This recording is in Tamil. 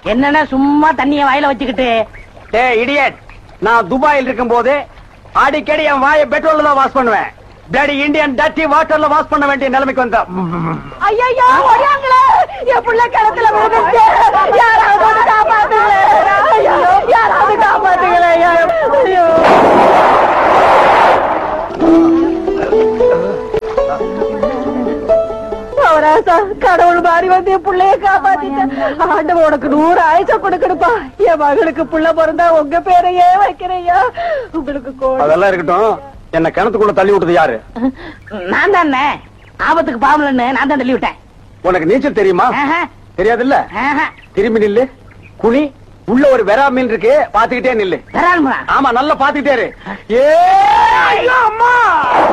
என்னன்னா சும்மா தண்ணிய வாயில வச்சுக்கிட்டு டேய் இடியட் நான் துபாயில் இருக்கும் போது அடிக்கடி என் வாயை பெட்ரோல்ல தான் வாஷ் பண்ணுவேன் பிளடி இந்தியன் டட்டி வாட்டர்ல வாஷ் பண்ண வேண்டிய நிலைமைக்கு வந்தா ஐயோ ஓடியாங்களே என் புள்ள கிணத்துல விழுந்துச்சு யாராவது வந்து காப்பாத்துங்களே ஐயோ, யாராவது காப்பாத்துங்களே ஐயோ அவராசா கடவுள் மாதிரி வந்து என் புள்ளைய காப்பாத்திட்டேன் ஆண்டவன் உனக்கு நூறு ஆயுச கொடுக்கணுப்பா என் மகளுக்கு புள்ள பிறந்தா உங்க பேரையே வைக்கிறையா உங்களுக்கு கோடி அதெல்லாம் இருக்கட்டும் என்ன கிணத்துக்குள்ள தள்ளி விட்டது யாரு நான் தானே ஆபத்துக்கு பாவலன்னு நான் தான் தள்ளி விட்டேன் உனக்கு நீச்சல் தெரியுமா ஆஹா, தெரியாதுல்ல ஆஹா. திரும்பி நில்லு குனி உள்ள ஒரு வெறா மீன் இருக்கு பாத்துக்கிட்டே நில்லு தரானுமா ஆமா நல்லா பாத்துக்கிட்டே இரு ஏ ஐயோ அம்மா